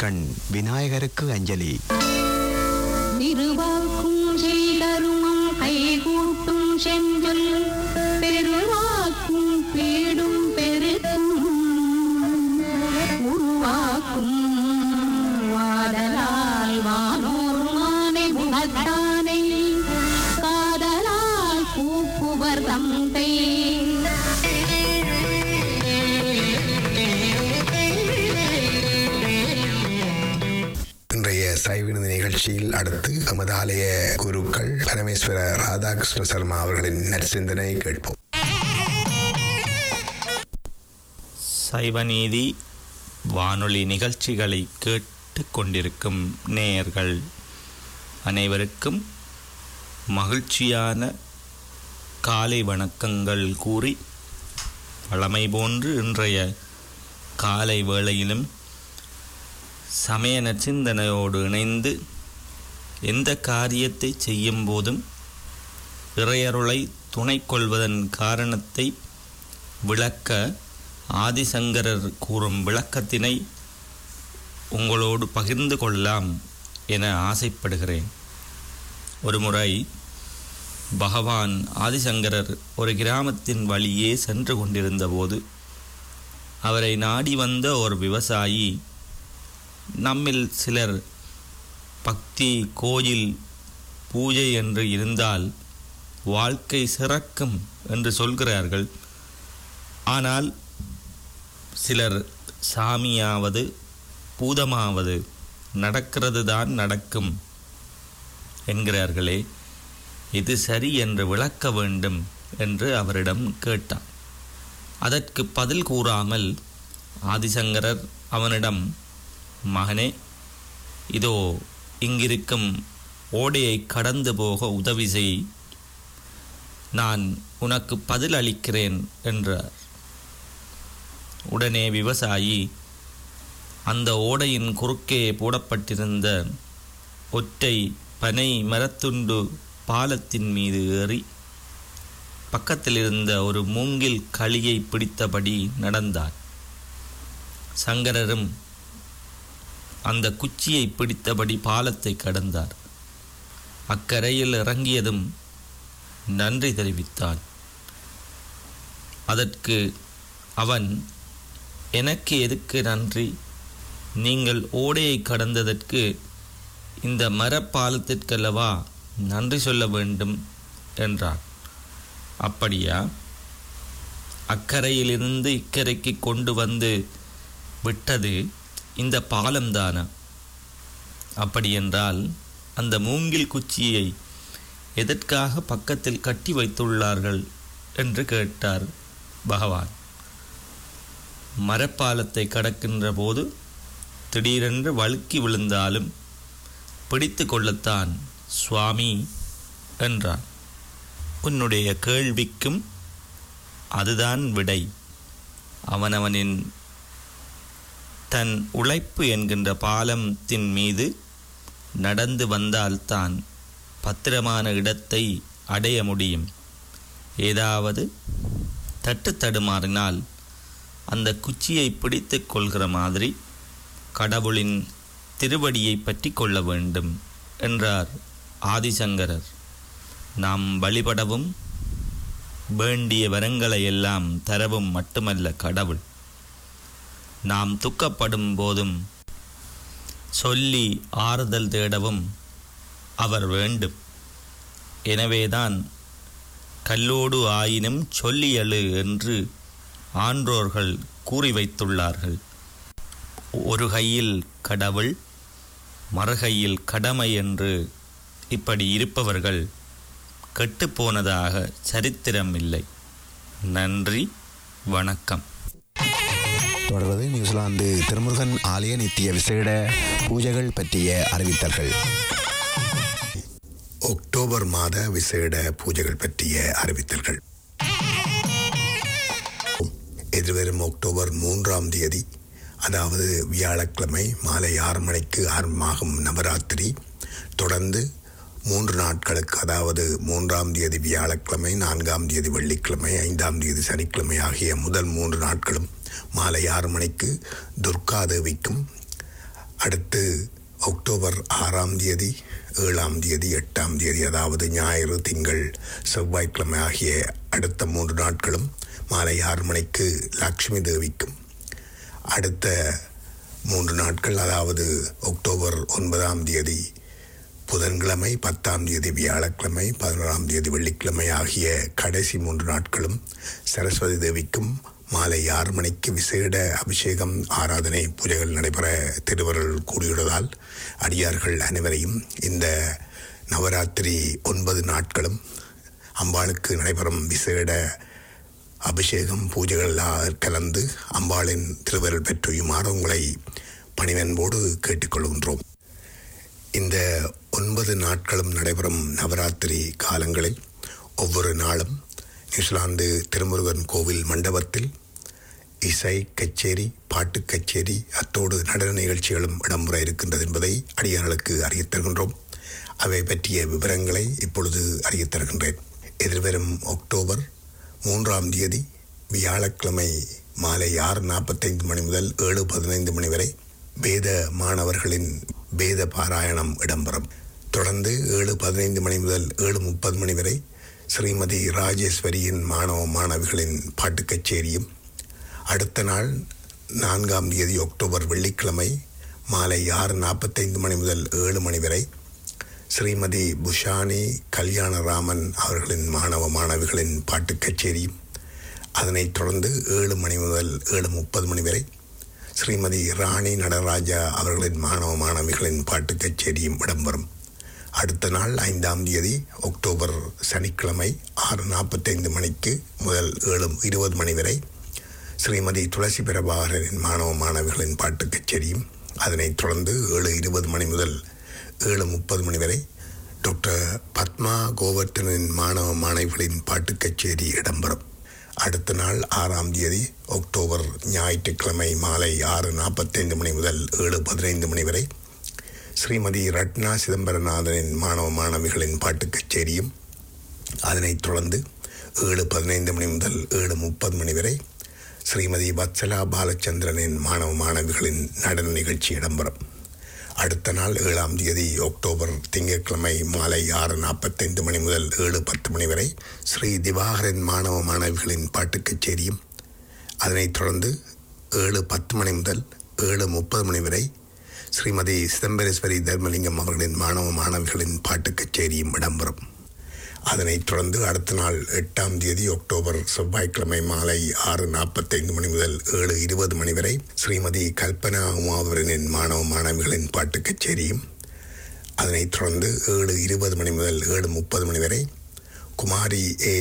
திருக்கண் விநாயகருக்கு அஞ்சலி திருவாக்கும் செய்தருமம் கைகூட்டும் செஞ்சொல் பெருவாக்கும் பீடும் பெருக்கும் உருவாக்கும் வாடலால் வானோர் மானை முகத்தானை காதலால் கூப்புவர் தந்தை இன்றைய சைவினது நிகழ்ச்சியில் அடுத்து எமது ஆலய குருக்கள் பரமேஸ்வர ராதாகிருஷ்ண சர்மா அவர்களின் நற்சிந்தனை கேட்போம் சைவநீதி வானொலி நிகழ்ச்சிகளை கேட்டு கொண்டிருக்கும் நேயர்கள் அனைவருக்கும் மகிழ்ச்சியான காலை வணக்கங்கள் கூறி வழமை போன்று இன்றைய காலை வேளையிலும் சமய நற்சிந்தனையோடு இணைந்து எந்த காரியத்தை செய்யும் போதும் இறையருளை துணை கொள்வதன் காரணத்தை விளக்க ஆதிசங்கரர் கூறும் விளக்கத்தினை உங்களோடு பகிர்ந்து கொள்ளலாம் என ஆசைப்படுகிறேன் ஒருமுறை பகவான் ஆதிசங்கரர் ஒரு கிராமத்தின் வழியே சென்று கொண்டிருந்தபோது அவரை நாடி வந்த ஒரு விவசாயி நம்மில் சிலர் பக்தி கோயில் பூஜை என்று இருந்தால் வாழ்க்கை சிறக்கும் என்று சொல்கிறார்கள் ஆனால் சிலர் சாமியாவது பூதமாவது நடக்கிறது தான் நடக்கும் என்கிறார்களே இது சரி என்று விளக்க வேண்டும் என்று அவரிடம் கேட்டான் அதற்கு பதில் கூறாமல் ஆதிசங்கரர் அவனிடம் மகனே இதோ இங்கிருக்கும் ஓடையை கடந்து போக உதவி செய் நான் உனக்கு பதில் அளிக்கிறேன் என்றார் உடனே விவசாயி அந்த ஓடையின் குறுக்கே போடப்பட்டிருந்த ஒற்றை பனை மரத்துண்டு பாலத்தின் மீது ஏறி பக்கத்தில் இருந்த ஒரு மூங்கில் களியை பிடித்தபடி நடந்தார் சங்கரரும் அந்த குச்சியை பிடித்தபடி பாலத்தை கடந்தார் அக்கரையில் இறங்கியதும் நன்றி தெரிவித்தான் அதற்கு அவன் எனக்கு எதுக்கு நன்றி நீங்கள் ஓடையை கடந்ததற்கு இந்த மரப்பாலத்திற்கல்லவா நன்றி சொல்ல வேண்டும் என்றான் அப்படியா அக்கரையிலிருந்து இக்கரைக்கு கொண்டு வந்து விட்டது இந்த பாலம்தானா அப்படியென்றால் அந்த மூங்கில் குச்சியை எதற்காக பக்கத்தில் கட்டி வைத்துள்ளார்கள் என்று கேட்டார் பகவான் மரப்பாலத்தை கடக்கின்ற போது திடீரென்று வழுக்கி விழுந்தாலும் பிடித்து கொள்ளத்தான் சுவாமி என்றான் உன்னுடைய கேள்விக்கும் அதுதான் விடை அவனவனின் தன் உழைப்பு என்கின்ற பாலத்தின் மீது நடந்து வந்தால்தான் பத்திரமான இடத்தை அடைய முடியும் ஏதாவது தட்டு தடுமாறினால் அந்த குச்சியை பிடித்து கொள்கிற மாதிரி கடவுளின் திருவடியை பற்றி கொள்ள வேண்டும் என்றார் ஆதிசங்கரர் நாம் வழிபடவும் வேண்டிய வரங்களை எல்லாம் தரவும் மட்டுமல்ல கடவுள் நாம் துக்கப்படும் போதும் சொல்லி ஆறுதல் தேடவும் அவர் வேண்டும் எனவேதான் கல்லோடு ஆயினும் சொல்லியழு என்று ஆன்றோர்கள் கூறி வைத்துள்ளார்கள் ஒரு கையில் கடவுள் மறுகையில் கடமை என்று இப்படி இருப்பவர்கள் கெட்டுப்போனதாக சரித்திரம் இல்லை நன்றி வணக்கம் தொடர்வது நியூசிலாந்து திருமுருகன் ஆலய நித்திய விசேட பூஜைகள் பற்றிய அறிவித்தல்கள் அக்டோபர் மாத விசேட பூஜைகள் பற்றிய அறிவித்தல்கள் எதிர்வரும் அக்டோபர் மூன்றாம் தேதி அதாவது வியாழக்கிழமை மாலை ஆறு மணிக்கு ஆரம்பமாகும் நவராத்திரி தொடர்ந்து மூன்று நாட்களுக்கு அதாவது மூன்றாம் தேதி வியாழக்கிழமை நான்காம் தேதி வெள்ளிக்கிழமை ஐந்தாம் தேதி சனிக்கிழமை ஆகிய முதல் மூன்று நாட்களும் மாலை ஆறு மணிக்கு துர்கா தேவிக்கும் அடுத்து அக்டோபர் ஆறாம் தேதி ஏழாம் தேதி எட்டாம் தேதி அதாவது ஞாயிறு திங்கள் செவ்வாய்க்கிழமை ஆகிய அடுத்த மூன்று நாட்களும் மாலை ஆறு மணிக்கு லக்ஷ்மி தேவிக்கும் அடுத்த மூன்று நாட்கள் அதாவது அக்டோபர் ஒன்பதாம் தேதி புதன்கிழமை பத்தாம் தேதி வியாழக்கிழமை பதினோராம் தேதி வெள்ளிக்கிழமை ஆகிய கடைசி மூன்று நாட்களும் சரஸ்வதி தேவிக்கும் மாலை ஆறு மணிக்கு விசேட அபிஷேகம் ஆராதனை பூஜைகள் நடைபெற திருவருள் கூடியுள்ளதால் அடியார்கள் அனைவரையும் இந்த நவராத்திரி ஒன்பது நாட்களும் அம்பாளுக்கு நடைபெறும் விசேட அபிஷேகம் பூஜைகள் கலந்து அம்பாளின் திருவருள் பெற்றுயுமாறு உங்களை பணிவன்போடு கேட்டுக்கொள்கின்றோம் இந்த ஒன்பது நாட்களும் நடைபெறும் நவராத்திரி காலங்களில் ஒவ்வொரு நாளும் நியூசிலாந்து திருமுருகன் கோவில் மண்டபத்தில் இசை கச்சேரி பாட்டு கச்சேரி அத்தோடு நடன நிகழ்ச்சிகளும் இடம்பெற இருக்கின்றது என்பதை அடியார்களுக்கு அறியத் தருகின்றோம் அவை பற்றிய விவரங்களை இப்பொழுது அறியத் தருகின்றேன் எதிர்வரும் அக்டோபர் மூன்றாம் தேதி வியாழக்கிழமை மாலை ஆறு நாற்பத்தைந்து மணி முதல் ஏழு பதினைந்து மணி வரை வேத மாணவர்களின் வேத பாராயணம் இடம்பெறும் தொடர்ந்து ஏழு பதினைந்து மணி முதல் ஏழு முப்பது மணி வரை ஸ்ரீமதி ராஜேஸ்வரியின் மாணவ மாணவிகளின் பாட்டுக் கச்சேரியும் அடுத்த நாள் நான்காம் தேதி அக்டோபர் வெள்ளிக்கிழமை மாலை ஆறு நாற்பத்தைந்து மணி முதல் ஏழு மணி வரை ஸ்ரீமதி புஷானி கல்யாணராமன் அவர்களின் மாணவ மாணவிகளின் பாட்டுக் கச்சேரியும் அதனைத் தொடர்ந்து ஏழு மணி முதல் ஏழு முப்பது மணி வரை ஸ்ரீமதி ராணி நடராஜா அவர்களின் மாணவ மாணவிகளின் பாட்டுக் கச்சேரியும் இடம்பெறும் அடுத்த நாள் ஐந்தாம் தேதி அக்டோபர் சனிக்கிழமை ஆறு நாற்பத்தைந்து மணிக்கு முதல் ஏழு இருபது மணி வரை ஸ்ரீமதி துளசி பிரபாகரனின் மாணவ மாணவிகளின் பாட்டுக் கச்சேரியும் அதனைத் தொடர்ந்து ஏழு இருபது மணி முதல் ஏழு முப்பது மணி வரை டாக்டர் பத்மா கோவர்த்தனின் மாணவ மாணவிகளின் பாட்டுக் கச்சேரி இடம்பெறும் அடுத்த நாள் ஆறாம் தேதி அக்டோபர் ஞாயிற்றுக்கிழமை மாலை ஆறு நாற்பத்தைந்து மணி முதல் ஏழு பதினைந்து மணி வரை ஸ்ரீமதி ரட்னா சிதம்பரநாதனின் மாணவ மாணவிகளின் பாட்டுக் கச்சேரியும் அதனைத் தொடர்ந்து ஏழு பதினைந்து மணி முதல் ஏழு முப்பது மணி வரை ஸ்ரீமதி வத்சலா பாலச்சந்திரனின் மாணவ மாணவிகளின் நடன நிகழ்ச்சி இடம்பெறும் அடுத்த நாள் ஏழாம் தேதி அக்டோபர் திங்கட்கிழமை மாலை ஆறு நாற்பத்தைந்து மணி முதல் ஏழு பத்து மணி வரை ஸ்ரீ திவாகரன் மாணவ மாணவிகளின் பாட்டுக் கச்சேரியும் அதனைத் தொடர்ந்து ஏழு பத்து மணி முதல் ஏழு முப்பது மணி வரை ஸ்ரீமதி சிதம்பரேஸ்வரி தர்மலிங்கம் அவர்களின் மாணவ மாணவிகளின் பாட்டுக் கச்சேரியும் இடம்பெறும் அதனைத் தொடர்ந்து அடுத்த நாள் எட்டாம் தேதி அக்டோபர் செவ்வாய்க்கிழமை மாலை ஆறு நாற்பத்தைந்து மணி முதல் ஏழு இருபது மணி வரை ஸ்ரீமதி கல்பனா உமாவரனின் மாணவ மாணவிகளின் பாட்டுக் கச்சேரியும் அதனைத் தொடர்ந்து ஏழு இருபது மணி முதல் ஏழு முப்பது மணி வரை குமாரி ஏ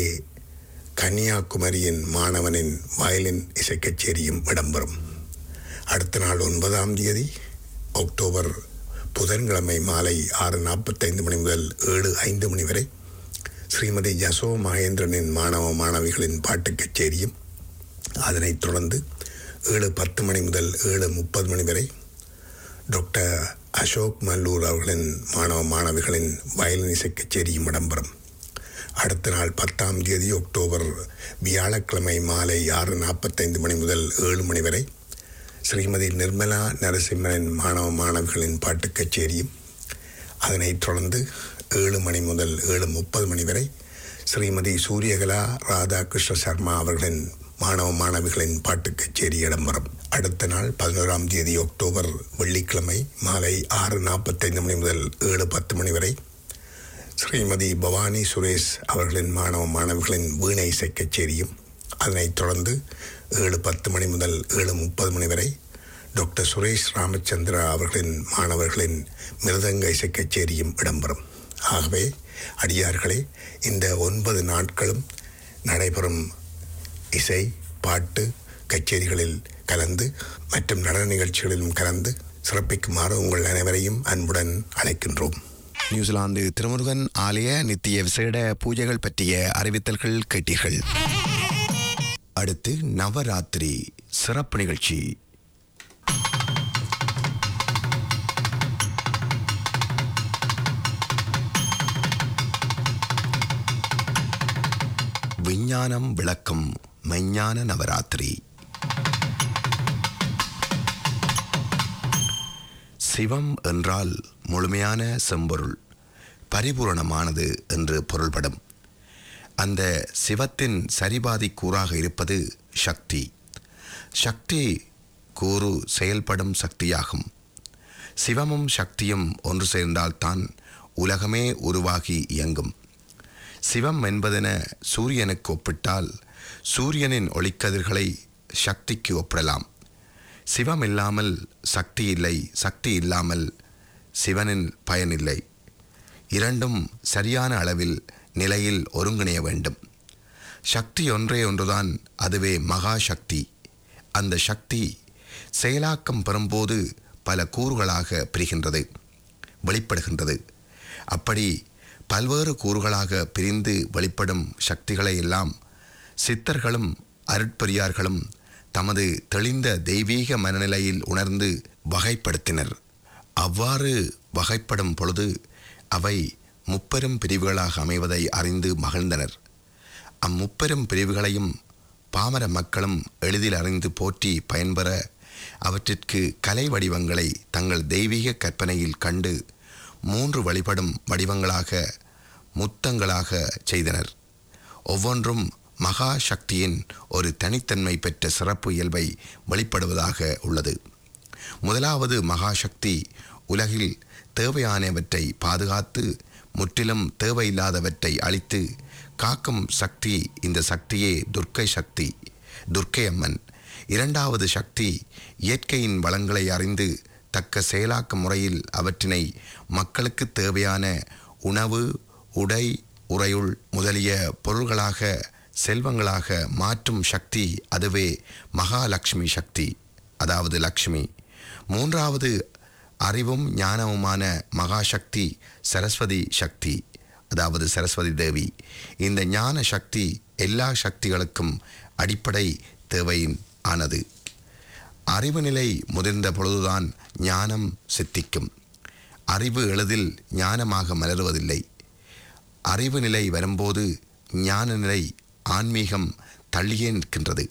கன்னியாகுமரியின் மாணவனின் வயலின் இசைக் கச்சேரியும் இடம்பெறும் அடுத்த நாள் ஒன்பதாம் தேதி அக்டோபர் புதன்கிழமை மாலை ஆறு நாற்பத்தைந்து மணி முதல் ஏழு ஐந்து மணி வரை ஸ்ரீமதி யசோ மகேந்திரனின் மாணவ மாணவிகளின் பாட்டுக் கச்சேரியும் அதனைத் தொடர்ந்து ஏழு பத்து மணி முதல் ஏழு முப்பது மணி வரை டாக்டர் அசோக் மல்லூர் அவர்களின் மாணவ மாணவிகளின் வயலின் இசைக் கச்சேரியும் இடம்பெறும் அடுத்த நாள் பத்தாம் தேதி அக்டோபர் வியாழக்கிழமை மாலை ஆறு நாற்பத்தைந்து மணி முதல் ஏழு மணி வரை ஸ்ரீமதி நிர்மலா நரசிம்மனின் மாணவ மாணவிகளின் பாட்டுக் கச்சேரியும் அதனைத் தொடர்ந்து ஏழு மணி முதல் ஏழு முப்பது மணி வரை ஸ்ரீமதி சூரியகலா ராதாகிருஷ்ண சர்மா அவர்களின் மாணவ மாணவிகளின் பாட்டுக் கச்சேரி இடம்பெறும் அடுத்த நாள் பதினோராம் தேதி அக்டோபர் வெள்ளிக்கிழமை மாலை ஆறு நாற்பத்தைந்து மணி முதல் ஏழு பத்து மணி வரை ஸ்ரீமதி பவானி சுரேஷ் அவர்களின் மாணவ மாணவிகளின் வீணை இசை கச்சேரியும் அதனைத் தொடர்ந்து ஏழு பத்து மணி முதல் ஏழு முப்பது மணி வரை டாக்டர் சுரேஷ் ராமச்சந்திரா அவர்களின் மாணவர்களின் மிருதங்க இசை கச்சேரியும் இடம்பெறும் ஆகவே அடியார்களே இந்த ஒன்பது நாட்களும் நடைபெறும் இசை பாட்டு கச்சேரிகளில் கலந்து மற்றும் நடன நிகழ்ச்சிகளிலும் கலந்து சிறப்பிக்குமாறு உங்கள் அனைவரையும் அன்புடன் அழைக்கின்றோம் நியூசிலாந்து திருமுருகன் ஆலய நித்திய விசேட பூஜைகள் பற்றிய அறிவித்தல்கள் கேட்டீர்கள் அடுத்து நவராத்திரி சிறப்பு நிகழ்ச்சி விஞ்ஞானம் விளக்கம் மெஞ்ஞான நவராத்திரி சிவம் என்றால் முழுமையான செம்பொருள் பரிபூரணமானது என்று பொருள்படும் அந்த சிவத்தின் சரிபாதி கூறாக இருப்பது சக்தி சக்தி கூறு செயல்படும் சக்தியாகும் சிவமும் சக்தியும் ஒன்று சேர்ந்தால்தான் உலகமே உருவாகி இயங்கும் சிவம் என்பதென சூரியனுக்கு ஒப்பிட்டால் சூரியனின் ஒளிக்கதிர்களை சக்திக்கு ஒப்பிடலாம் சிவம் இல்லாமல் சக்தி இல்லை சக்தி இல்லாமல் சிவனின் பயனில்லை இரண்டும் சரியான அளவில் நிலையில் ஒருங்கிணைய வேண்டும் சக்தி ஒன்றே ஒன்றுதான் அதுவே மகா சக்தி அந்த சக்தி செயலாக்கம் பெறும்போது பல கூறுகளாக பிரிகின்றது வெளிப்படுகின்றது அப்படி பல்வேறு கூறுகளாக பிரிந்து வெளிப்படும் சக்திகளை எல்லாம் சித்தர்களும் அருட்பெரியார்களும் தமது தெளிந்த தெய்வீக மனநிலையில் உணர்ந்து வகைப்படுத்தினர் அவ்வாறு வகைப்படும் பொழுது அவை முப்பெரும் பிரிவுகளாக அமைவதை அறிந்து மகிழ்ந்தனர் அம்முப்பெரும் பிரிவுகளையும் பாமர மக்களும் எளிதில் அறிந்து போற்றி பயன்பெற அவற்றிற்கு கலை வடிவங்களை தங்கள் தெய்வீக கற்பனையில் கண்டு மூன்று வழிபடும் வடிவங்களாக முத்தங்களாக செய்தனர் ஒவ்வொன்றும் மகா சக்தியின் ஒரு தனித்தன்மை பெற்ற சிறப்பு இயல்பை வெளிப்படுவதாக உள்ளது முதலாவது மகாசக்தி உலகில் தேவையானவற்றை பாதுகாத்து முற்றிலும் தேவையில்லாதவற்றை அழித்து காக்கும் சக்தி இந்த சக்தியே துர்க்கை சக்தி துர்க்கை அம்மன் இரண்டாவது சக்தி இயற்கையின் வளங்களை அறிந்து தக்க செயலாக்க முறையில் அவற்றினை மக்களுக்கு தேவையான உணவு உடை உறையுள் முதலிய பொருள்களாக செல்வங்களாக மாற்றும் சக்தி அதுவே மகாலட்சுமி சக்தி அதாவது லக்ஷ்மி மூன்றாவது அறிவும் ஞானமுமான மகாசக்தி சரஸ்வதி சக்தி அதாவது சரஸ்வதி தேவி இந்த ஞான சக்தி எல்லா சக்திகளுக்கும் அடிப்படை தேவையின் ஆனது அறிவு நிலை முதிர்ந்த பொழுதுதான் ஞானம் சித்திக்கும் அறிவு எளிதில் ஞானமாக மலருவதில்லை அறிவு நிலை வரும்போது ஞான நிலை ஆன்மீகம் தள்ளியே நிற்கின்றது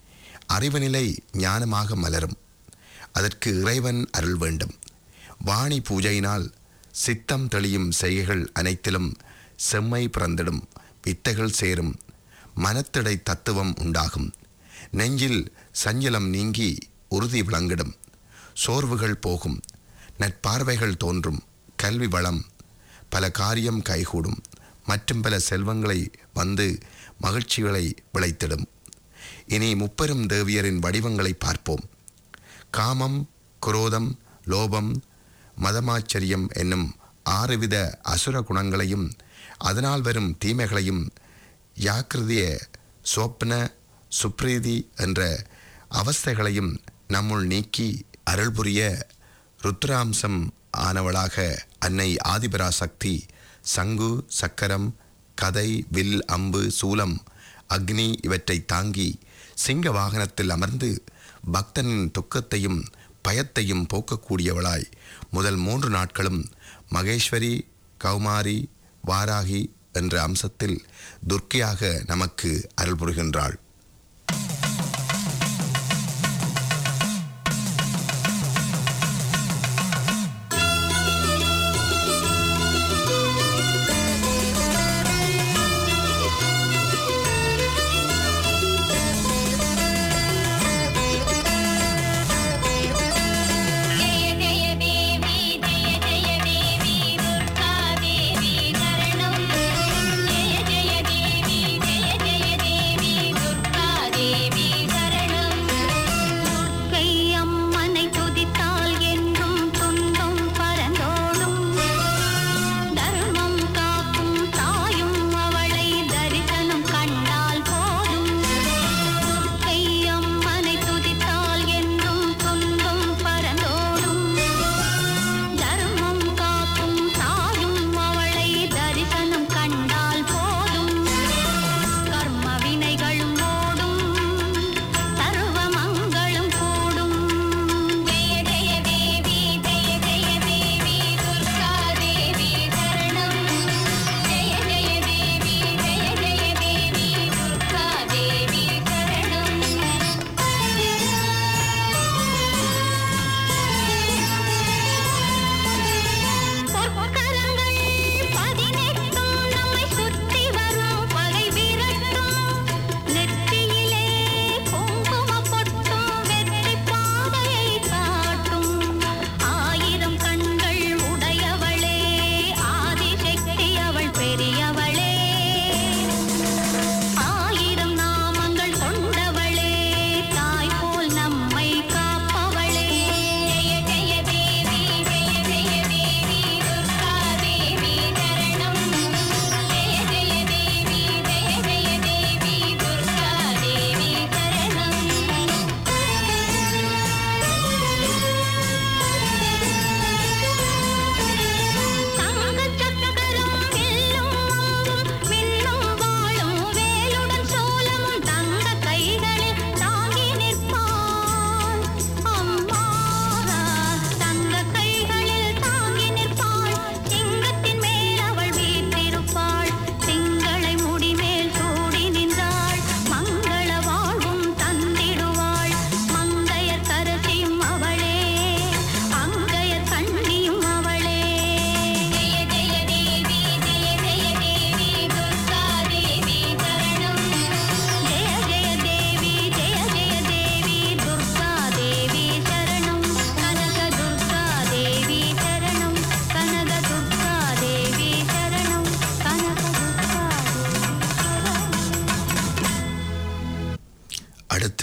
அறிவு நிலை ஞானமாக மலரும் அதற்கு இறைவன் அருள் வேண்டும் வாணி பூஜையினால் சித்தம் தெளியும் செய்கைகள் அனைத்திலும் செம்மை பிறந்திடும் வித்தைகள் சேரும் மனத்திடை தத்துவம் உண்டாகும் நெஞ்சில் சஞ்சலம் நீங்கி உறுதி விளங்கிடும் சோர்வுகள் போகும் நட்பார்வைகள் தோன்றும் கல்வி வளம் பல காரியம் கைகூடும் மற்றும் பல செல்வங்களை வந்து மகிழ்ச்சிகளை விளைத்திடும் இனி முப்பெரும் தேவியரின் வடிவங்களை பார்ப்போம் காமம் குரோதம் லோபம் மதமாச்சரியம் என்னும் ஆறுவித அசுர குணங்களையும் அதனால் வரும் தீமைகளையும் யாக்கிருதிய சோப்ன சுப்ரீதி என்ற அவஸ்தைகளையும் நம்முள் நீக்கி அருள் புரிய ருத்ராம்சம் ஆனவளாக அன்னை ஆதிபராசக்தி சங்கு சக்கரம் கதை வில் அம்பு சூலம் அக்னி இவற்றை தாங்கி சிங்க வாகனத்தில் அமர்ந்து பக்தனின் துக்கத்தையும் பயத்தையும் போக்கக்கூடியவளாய் முதல் மூன்று நாட்களும் மகேஸ்வரி கௌமாரி வாராகி என்ற அம்சத்தில் துர்க்கையாக நமக்கு அருள் புரிகின்றாள் ஜெய ஜெய தேவி ஜெய ஜெய தேவி துர்கா தேவி சரணம் ஜெய ஜெய தேவி ஜெய ஜெய தேவி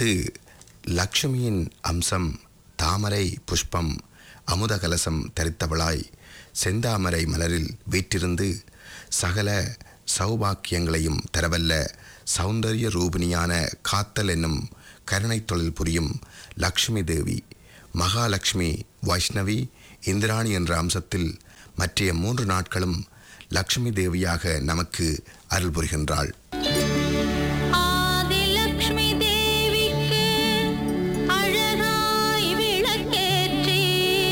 அடுத்து லக்ஷ்மியின் அம்சம் தாமரை புஷ்பம் அமுத கலசம் தரித்தவளாய் செந்தாமரை மலரில் வீற்றிருந்து சகல சௌபாக்கியங்களையும் தரவல்ல சௌந்தரிய ரூபிணியான காத்தல் என்னும் கருணை தொழில் புரியும் லக்ஷ்மி தேவி மகாலட்சுமி வைஷ்ணவி இந்திராணி என்ற அம்சத்தில் மற்றைய மூன்று நாட்களும் லக்ஷ்மி தேவியாக நமக்கு அருள் புரிகின்றாள் ஆதிலக்ஷ்மி தேவிக்கு அழகாய் விளக்கேற்றி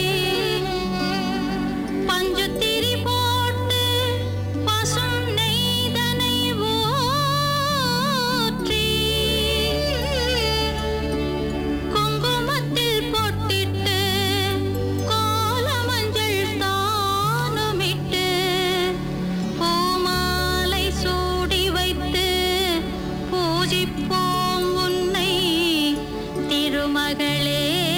பஞ்சுத்திரி போட்டு பசும் நெய்தனை ஊற்றி குங்குமத்தில் பொட்டிட்டு கோலமஞ்சள் தானுமிட்டு பூமாலை சூடி வைத்து பூஜிப்போம் உன்னை திருமகளே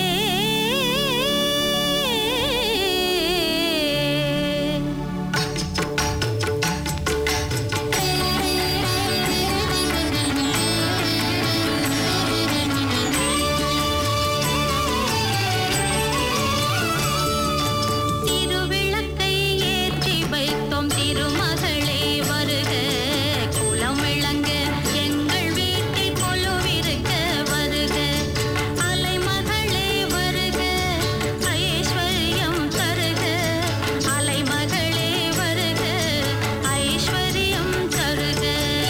திருவிளக்கை ஏற்றி வைத்தோம் திருமகளே வருக குலம் விளங்க எங்கள் வீட்டில் கொலுவிருக்க வருக அலைமகளே வருக ஐஸ்வர்யம் தருக அலைமகளே வருக ஐஸ்வர்யம் தருக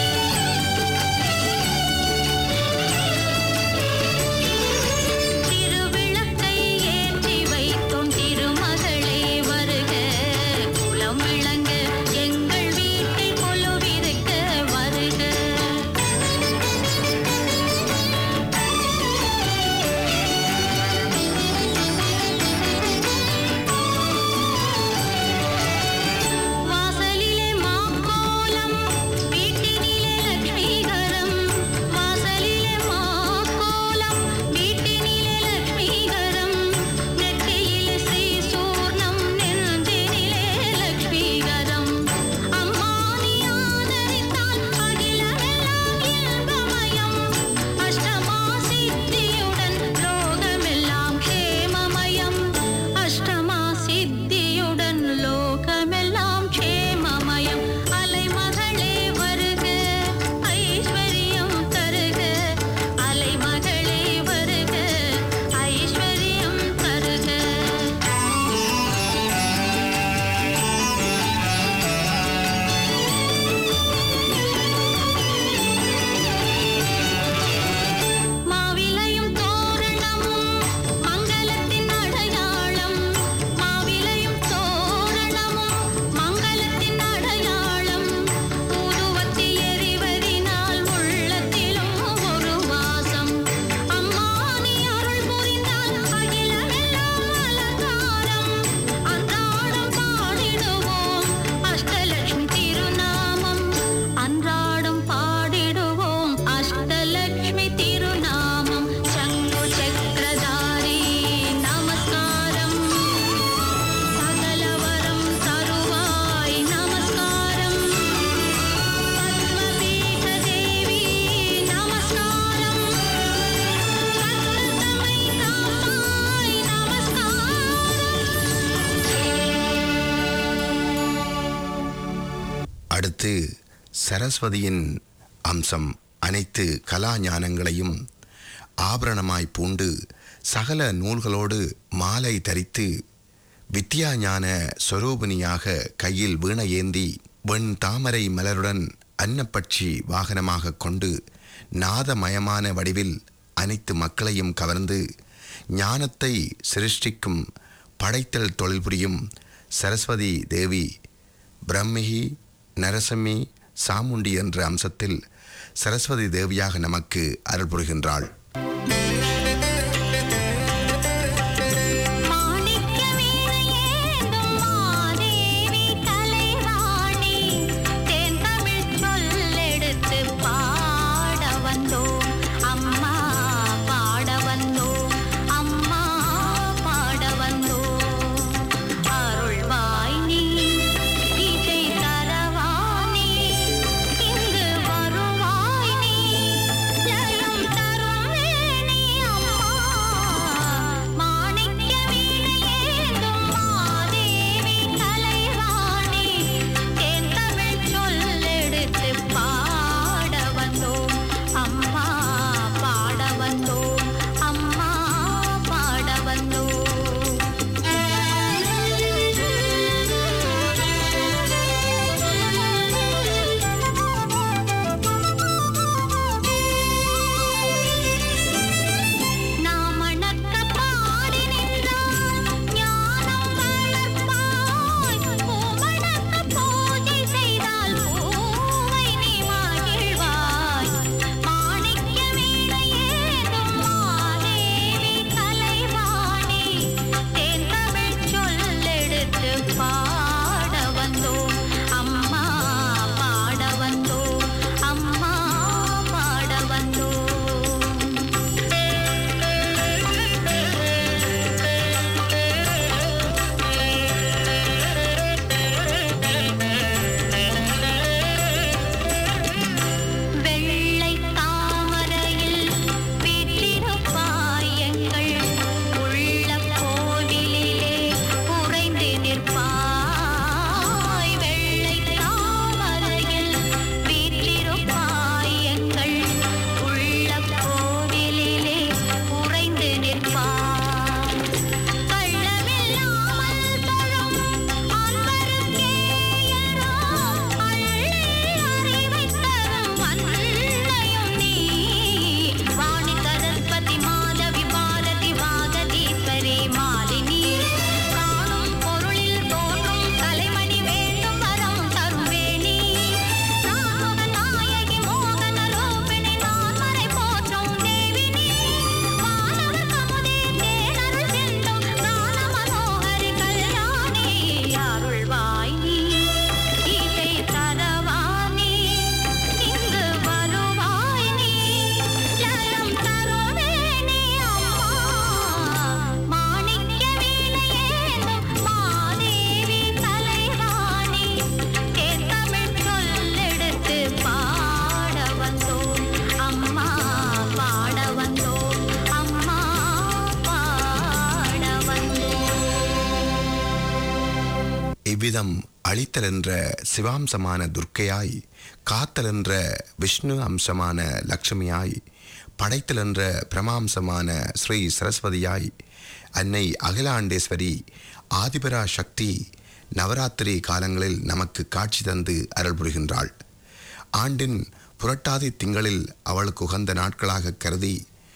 திருவிளக்கை ஏற்றி வைத்தோம் திருமகளே வருக குலம் விளங்க எங்கள் வீட்டில் கொலுவிருக்க வருக வாசலிலே மாக்கோலம் வீட்டினிலே லக்ஷ்மிகரம் வாசலிலே மாக்கோலம் வீட்டினிலே லக்ஷ்மிகரம் நெற்றியிலே ஸ்ரீ சூர்ணம் நெஞ்சினிலே லக்ஷ்மிகரம் அம்மா நீ ஆதரித்தால் அகிலமெல்லாம் இன்பமயம் அஷ்டமா சித்தியுடன் லோகமெல்லாம் க்ஷேமமயம் அஷ்டமா சித்தியுடன் லோகமெல்லாம் க்ஷேமமயம் அலைமகளே வருக ஐஸ்வர்யம் தருக அலைமகளே வருக ஐஸ்வர்யம் தருக மாவிலையும் தோரணமும் மங்களத்தின் அடையாளம் மாவிலையும் தோரணமும் மங்களத்தின் அடையாளம் ஊதுவத்தி எரிவதினால் உள்ளத்திலும் ஒரு வாசம் அம்மா நீ அருள் புரிந்தால் அகிலமெல்லாம் அலங்காரம் அன்றாடம் பாடிடுவோம் அஷ்டலட்சுமி திருநாமம் அன்றாடம் பாடிடுவோம் அஷ்டலட்சுமி திருநாமம் சங்கு சக்கரதாரி நமஸ்காரம் சகலவரம் தருவாய் நமஸ்காரம் பத்மபீட தேவி நமஸ்காரம் ரத்னதமை காமாய் நமஸ்காரம் அடுத்து சரஸ்வதியின் அம்சம் அனைத்து கலா ஞானங்களையும் ஆபரணமாய் பூண்டு சகல நூல்களோடு மாலை தரித்து வித்யா ஞான ஸ்வரூபிணியாக கையில் வீணை ஏந்தி வெண் தாமரை மலருடன் அன்னப்பட்சி வாகனமாக கொண்டு நாதமயமான வடிவில் அனைத்து மக்களையும் கவர்ந்து ஞானத்தை சிருஷ்டிக்கும் படைத்தல் தொழில் புரியும் சரஸ்வதி தேவி பிரம்மிகி நரசம்மி சாமுண்டி என்ற அம்சத்தில் சரஸ்வதி தேவியாக நமக்கு அருள் புரிகின்றாள் மாணிக்க வீணையேந்தும் மாதேவி கலைவாணி தேன் தமிழ் சொல்லெடுத்து பாட வந்தோம் அம்மா பாட வந்தோம் அம்மா பாட வந்தோம் அருள்வாய் நீ இசை தரவானி இங்கு வருவாய் நீ ஜெயம் தரும் இவ்விதம் அழித்தல் என்ற சிவாம்சமான துர்க்கையாய் காத்தல் என்ற விஷ்ணு அம்சமான லக்ஷ்மியாய் படைத்தல் என்ற பிரமாம்சமான ஸ்ரீ சரஸ்வதியாய் அன்னை அகிலாண்டேஸ்வரி ஆதிபரா சக்தி நவராத்திரி காலங்களில் நமக்கு காட்சி தந்து அருள் புரிகின்றாள் ஆண்டின் புரட்டாதி திங்களில் அவளுக்கு உகந்த நாட்களாக கருதி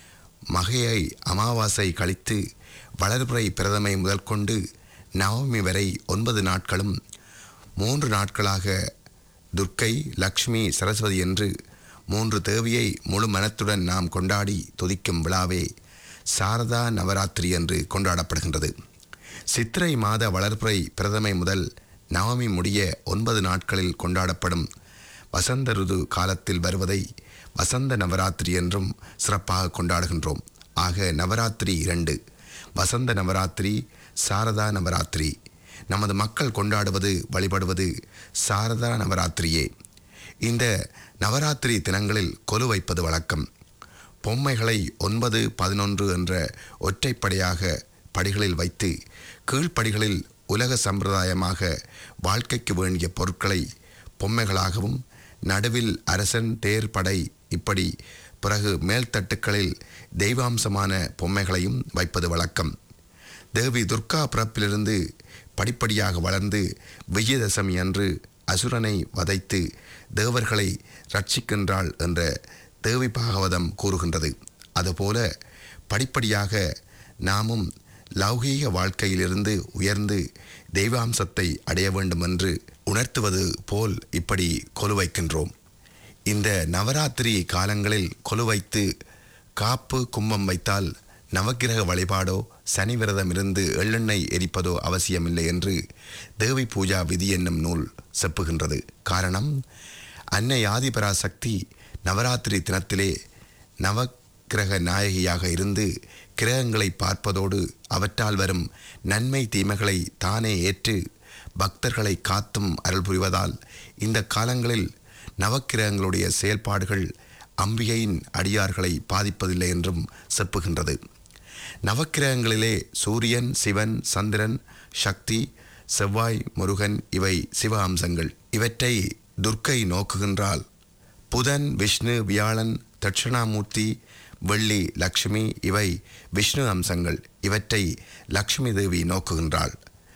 மகையை அமாவாசை கழித்து வளர்பிறை பிரதமை முதல் கொண்டு நவமி வரை ஒன்பது நாட்களும் மூன்று நாட்களாக துர்க்கை லக்ஷ்மி சரஸ்வதி என்று மூன்று தேவியை முழு மனத்துடன் நாம் கொண்டாடி துதிக்கும் விழாவே சாரதா நவராத்திரி என்று கொண்டாடப்படுகின்றது சித்திரை மாத வளர்பிறை பிரதமை முதல் நவமி முடிய ஒன்பது நாட்களில் கொண்டாடப்படும் வசந்த ருது காலத்தில் வருவதை வசந்த நவராத்திரி என்றும் சிறப்பாக கொண்டாடுகின்றோம் ஆக நவராத்திரி இரண்டு வசந்த நவராத்திரி சாரதா நவராத்திரி நமது மக்கள் கொண்டாடுவது வழிபடுவது சாரதா நவராத்திரியே இந்த நவராத்திரி தினங்களில் கொலு வைப்பது வழக்கம் பொம்மைகளை ஒன்பது பதினொன்று என்ற ஒற்றைப்படையாக படிகளில் வைத்து கீழ்ப்படிகளில் உலக சம்பிரதாயமாக வாழ்க்கைக்கு வேண்டிய பொருட்களை பொம்மைகளாகவும் நடுவில் அரசன் தேர் படை இப்படி பிறகு மேல்தட்டுக்களில் தெய்வாம்சமான பொம்மைகளையும் வைப்பது வழக்கம் தேவி துர்கா பிறப்பிலிருந்து படிப்படியாக வளர்ந்து விஜயதசமி அன்று அசுரனை வதைத்து தேவர்களை ரட்சிக்கின்றாள் என்ற தேவி பாகவதம் கூறுகின்றது அதுபோல படிப்படியாக நாமும் லௌகீக வாழ்க்கையிலிருந்து உயர்ந்து தெய்வாம்சத்தை அடைய வேண்டும் என்று உணர்த்துவது போல் இப்படி கொலு வைக்கின்றோம் இந்த நவராத்திரி காலங்களில் கொலு வைத்து காப்பு கும்பம் வைத்தால் நவக்கிரக வழிபாடோ சனி விரதம் இருந்து எள்ளெண்ணெய் எரிப்பதோ அவசியமில்லை என்று தேவி பூஜா விதி என்னும் நூல் செப்புகின்றது காரணம் அன்னை ஆதிபராசக்தி நவராத்திரி தினத்திலே நவக்கிரக நாயகியாக இருந்து கிரகங்களை பார்ப்பதோடு அவற்றால் வரும் நன்மை தீமைகளை தானே ஏற்று பக்தர்களை காத்தும் அருள் புரிவதால் இந்த காலங்களில் நவக்கிரகங்களுடைய செயல்பாடுகள் அம்பிகையின் அடியார்களை பாதிப்பதில்லை என்றும் செப்புகின்றது நவக்கிரகங்களிலே சூரியன் சிவன் சந்திரன் சக்தி செவ்வாய் முருகன் இவை சிவ அம்சங்கள் இவற்றை துர்க்கை நோக்குகின்றாள் புதன் விஷ்ணு வியாழன் தட்சிணாமூர்த்தி வெள்ளி லக்ஷ்மி இவை விஷ்ணு அம்சங்கள் இவற்றை லக்ஷ்மி தேவி நோக்குகின்றாள்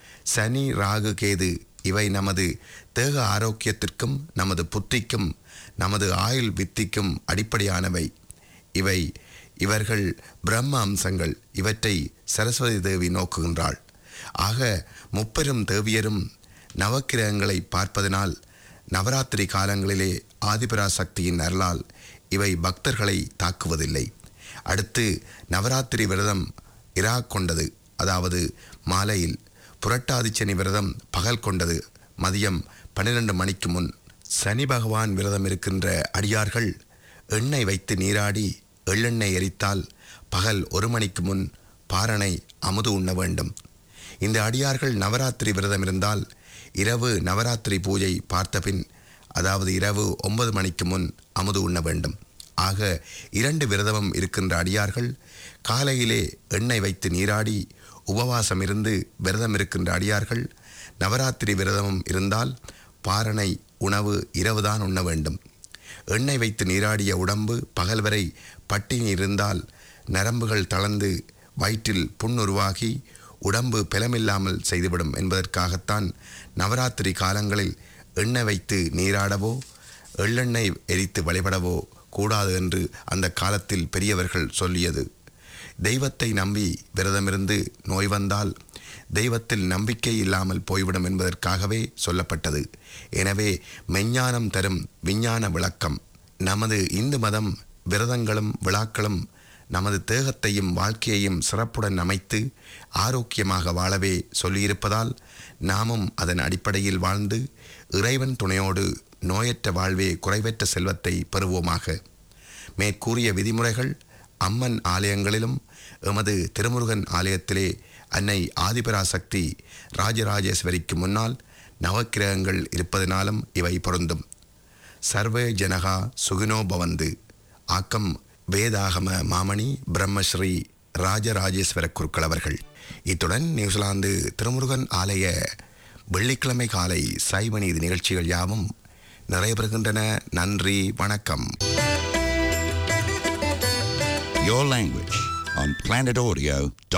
சனி ராகு கேது இவை நமது தேக ஆரோக்கியத்திற்கும் நமது புத்திக்கும் நமது ஆயுள் வித்திக்கும் அடிப்படையானவை இவை இவர்கள் பிரம்ம அம்சங்கள் இவற்றை சரஸ்வதி தேவி நோக்குகின்றாள் ஆக முப்பெரும் தேவியரும் நவக்கிரகங்களை பார்ப்பதனால் நவராத்திரி காலங்களிலே ஆதிபராசக்தியின் அருளால் இவை பக்தர்களை தாக்குவதில்லை அடுத்து நவராத்திரி விரதம் இரா கொண்டது அதாவது மாலையில் புரட்டாதி சனி விரதம் பகல் கொண்டது மதியம் பன்னிரண்டு மணிக்கு முன் சனி பகவான் விரதம் இருக்கின்ற அடியார்கள் எண்ணெய் வைத்து நீராடி எள்ளெண்ணெய் எரித்தால் பகல் ஒரு மணிக்கு முன் பாரணை அமுது உண்ண வேண்டும் இந்த அடியார்கள் நவராத்திரி விரதம் இருந்தால் இரவு நவராத்திரி பூஜை பார்த்தபின் அதாவது இரவு ஒன்பது மணிக்கு முன் அமுது உண்ண வேண்டும் ஆக இரண்டு விரதமும் இருக்கின்ற அடியார்கள் காலையிலே எண்ணெய் வைத்து நீராடி உபவாசம் இருந்து விரதம் இருக்கின்ற அடியார்கள் நவராத்திரி விரதமும் இருந்தால் பாரணை உணவு இரவுதான் உண்ண வேண்டும் எண்ணெய் வைத்து நீராடிய உடம்பு பகல் வரை பட்டினி இருந்தால் நரம்புகள் தளர்ந்து வயிற்றில் புண்ணுருவாகி உடம்பு பலமில்லாமல் செய்துவிடும் என்பதற்காகத்தான் நவராத்திரி காலங்களில் எண்ணெய் வைத்து நீராடவோ எள்ளெண்ணெய் எரித்து வழிபடவோ கூடாது என்று அந்த காலத்தில் பெரியவர்கள் சொல்லியது தெய்வத்தை நம்பி விரதமிருந்து நோய் வந்தால் தெய்வத்தில் நம்பிக்கை இல்லாமல் போய்விடும் என்பதற்காகவே சொல்லப்பட்டது எனவே மெஞ்ஞானம் தரும் விஞ்ஞான விளக்கம் நமது இந்து மதம் விரதங்களும் விழாக்களும் நமது தேகத்தையும் வாழ்க்கையையும் சிறப்புடன் அமைத்து ஆரோக்கியமாக வாழவே சொல்லியிருப்பதால் நாமும் அதன் அடிப்படையில் வாழ்ந்து இறைவன் துணையோடு நோயற்ற வாழ்வே குறைவற்ற செல்வத்தை பெறுவோமாக மேற்கூறிய விதிமுறைகள் அம்மன் ஆலயங்களிலும் எமது திருமுருகன் ஆலயத்திலே அன்னை ஆதிபராசக்தி ராஜராஜேஸ்வரிக்கு முன்னால் நவக்கிரகங்கள் இருப்பதனாலும் இவை பொருந்தும் சர்வே ஜனகா சுகினோ பவந்து ஆக்கம் வேதாகம மாமணி பிரம்மஸ்ரீ ராஜராஜேஸ்வர குருக்கள் அவர்கள் இத்துடன் நியூசிலாந்து திருமுருகன் ஆலய வெள்ளிக்கிழமை காலை சைவ நீதி நிகழ்ச்சிகள் யாவும் நிறைவேறுகின்றன நன்றி வணக்கம் Your language on planetaudio.org.